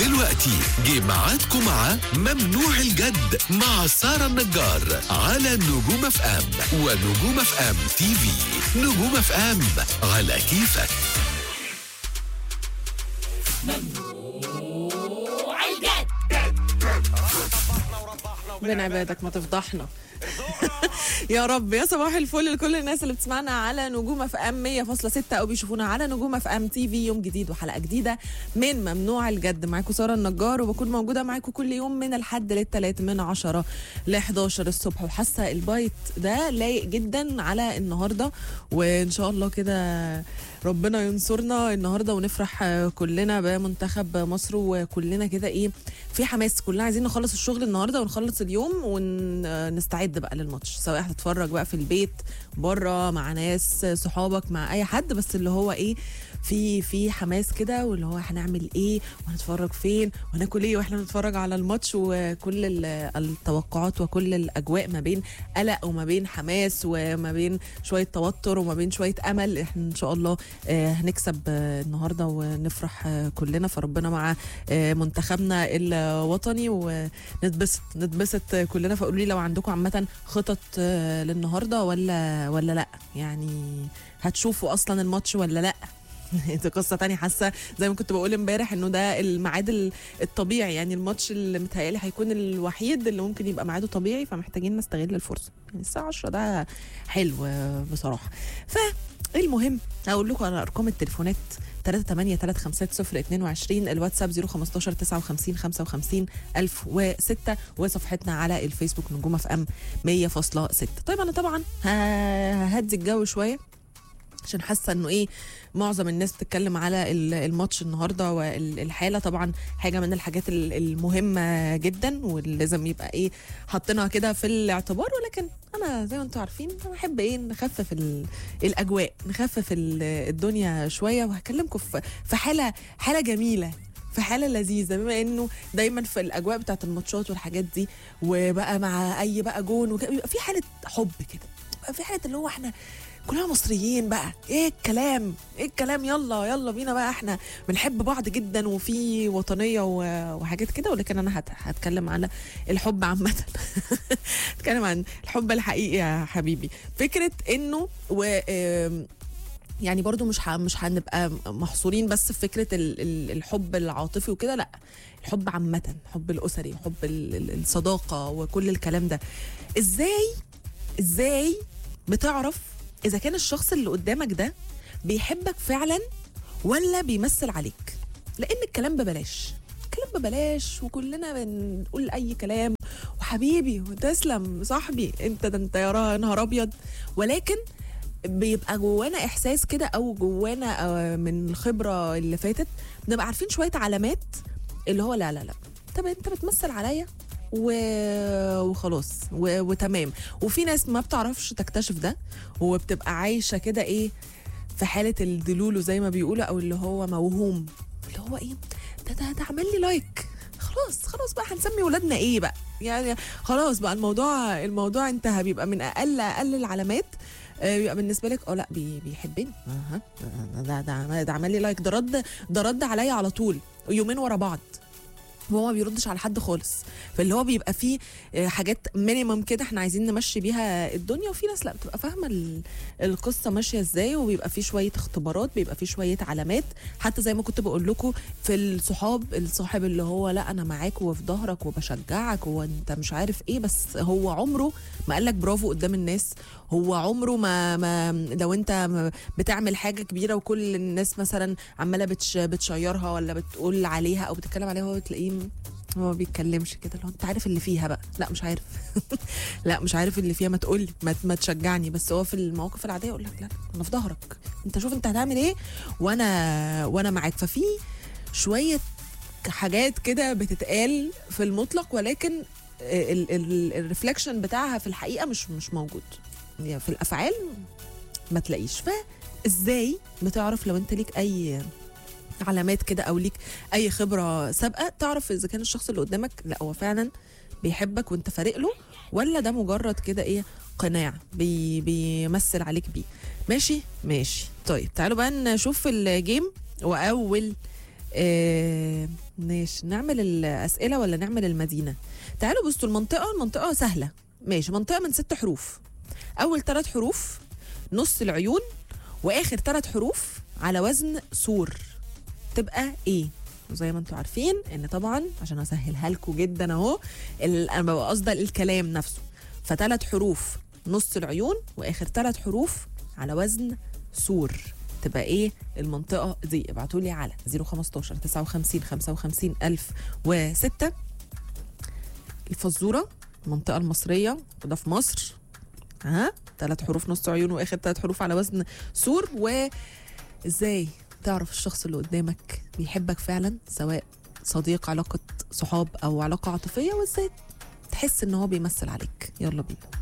دلوقتي جه ميعادكم مع ممنوع الجد مع سارة النجار على نجوم اف ام ونجوم اف ام تي في نجوم اف ام على كيفك بين عبادك ما تفضحنا يا رب يا صباح الفل لكل الناس اللي بتسمعنا على نجوم اف ام 100.6 او بيشوفونا على نجوم اف ام تي في يوم جديد وحلقه جديده من ممنوع الجد معاكم ساره النجار وبكون موجوده معاكم كل يوم من الحد للثلاث من 10 ل 11 الصبح وحاسه البايت ده لايق جدا على النهارده وان شاء الله كده ربنا ينصرنا النهارده ونفرح كلنا بمنتخب مصر وكلنا كده ايه في حماس كلنا عايزين نخلص الشغل النهارده ونخلص اليوم ونستعد بقى للماتش سواء هتتفرج بقى في البيت بره مع ناس صحابك مع اي حد بس اللي هو ايه في في حماس كده واللي هو هنعمل ايه وهنتفرج فين وهناكل ايه واحنا بنتفرج على الماتش وكل ال- التوقعات وكل الاجواء ما بين قلق وما بين حماس وما بين شويه توتر وما بين شويه امل احنا ان شاء الله آه، هنكسب آه، النهارده ونفرح آه، كلنا فربنا مع آه، منتخبنا الوطني ونتبسط نتبسط آه، كلنا فقولوا لي لو عندكم عامه خطط آه، للنهارده ولا ولا لا يعني هتشوفوا اصلا الماتش ولا لا دي قصه تانية حاسه زي ما كنت بقول امبارح انه ده الميعاد ال- الطبيعي يعني الماتش اللي متهيألي هيكون الوحيد اللي ممكن يبقى ميعاده طبيعي فمحتاجين نستغل الفرصه يعني الساعه 10 ده حلو آه، بصراحه فالمهم هقول لكم على ارقام التليفونات 3 3 5 0 22 الواتساب 015 59 55 1006 وصفحتنا على الفيسبوك نجوم اف ام 100.6 طيب انا طبعا ه- ههدي الجو شويه عشان حاسه انه ايه معظم الناس بتتكلم على ال- الماتش النهارده والحاله طبعا حاجه من الحاجات ال- المهمه جدا واللي لازم يبقى ايه حاطينها كده في الاعتبار ولكن انا زي ما انتم عارفين انا بحب ايه نخفف ال- الاجواء نخفف ال- الدنيا شويه وهكلمكم في في حاله حاله جميله في حاله لذيذه بما انه دايما في الاجواء بتاعت الماتشات والحاجات دي وبقى مع اي بقى جون وك- بيبقى في حاله حب كده بيبقى في حاله اللي هو احنا كلنا مصريين بقى ايه الكلام ايه الكلام يلا يلا بينا بقى احنا بنحب بعض جدا وفي وطنيه و- وحاجات كده ولكن انا هت- هتكلم على الحب عامه هتكلم عن الحب الحقيقي يا حبيبي فكره انه و آم، يعني برضو مش ه- مش هنبقى محصورين بس في فكره ال- ال- الحب العاطفي وكده لا الحب عامه الحب الاسري حب ال- ال- الصداقه وكل الكلام ده ازاي ازاي بتعرف اذا كان الشخص اللي قدامك ده بيحبك فعلا ولا بيمثل عليك لان الكلام ببلاش الكلام ببلاش وكلنا بنقول اي كلام وحبيبي وتسلم صاحبي انت ده انت يا را- نهار ابيض ولكن بيبقى جوانا احساس كده او جوانا آه، من الخبره اللي فاتت بنبقى عارفين شويه علامات اللي هو لا لا لا طب انت بتمثل عليا و... وخلاص و... وتمام وفي ناس ما بتعرفش تكتشف ده وبتبقى عايشه كده ايه في حاله الدلولو زي ما بيقولوا او اللي هو موهوم اللي هو ايه ده ده ده عمل لي لايك خلاص خلاص بقى هنسمي ولادنا ايه بقى يعني خلاص بقى الموضوع الموضوع انتهى بيبقى من اقل اقل العلامات آه، بيبقى بالنسبه لك اه لا بي- بيحبني اها ده ده ده عمل لي لايك ده رد ده رد عليا على طول يومين ورا بعض وهو ما بيردش على حد خالص فاللي هو بيبقى فيه آه، حاجات مينيمم كده احنا عايزين نمشي بيها الدنيا وفي ناس لا بتبقى فاهمه ال- القصه ماشيه ازاي وبيبقى فيه شويه اختبارات بيبقى فيه شويه علامات حتى زي ما كنت بقول لكم في الصحاب الصاحب اللي هو لا انا معاك وفي ظهرك وبشجعك وانت مش عارف ايه بس هو عمره ما قالك برافو قدام الناس هو عمره ما, ما لو انت م- بتعمل حاجه كبيره وكل الناس مثلا عماله بتش بتشيرها ولا بتقول عليها او بتتكلم عليها هو تلاقيه م- هو ما بيتكلمش كده لو انت عارف اللي فيها بقى لا مش عارف لا مش عارف اللي فيها ما تقولي ما, ما تشجعني بس هو في المواقف العاديه يقول لك لا انا في ظهرك انت شوف انت هتعمل ايه وانا وانا معاك ففي شويه حاجات كده بتتقال في المطلق ولكن الريفلكشن بتاعها في الحقيقه مش مش موجود يعني في الافعال ما تلاقيش فازاي بتعرف لو انت ليك اي علامات كده او ليك اي خبره سابقه تعرف اذا كان الشخص اللي قدامك لا هو فعلا بيحبك وانت فارق له ولا ده مجرد كده ايه قناع بي بيمثل عليك بيه ماشي ماشي طيب تعالوا بقى نشوف الجيم واول آه ماشي نعمل الاسئله ولا نعمل المدينه تعالوا بصوا المنطقه المنطقه سهله ماشي منطقه من ست حروف اول ثلاث حروف نص العيون واخر ثلاث حروف على وزن سور تبقى ايه وزي ما انتم عارفين ان طبعا عشان اسهلها لكم جدا اهو ال- انا ببقى قصده الكلام نفسه فثلاث حروف نص العيون واخر ثلاث حروف على وزن سور تبقى ايه المنطقه دي ابعتوا لي على 015 59 55 1006 الفزوره المنطقه المصريه وده في مصر ها ثلاث حروف نص عيون واخر ثلاث حروف على وزن سور وازاي تعرف الشخص اللي قدامك بيحبك فعلا سواء صديق علاقة صحاب أو علاقة عاطفية وازاي تحس إن هو بيمثل عليك يلا بينا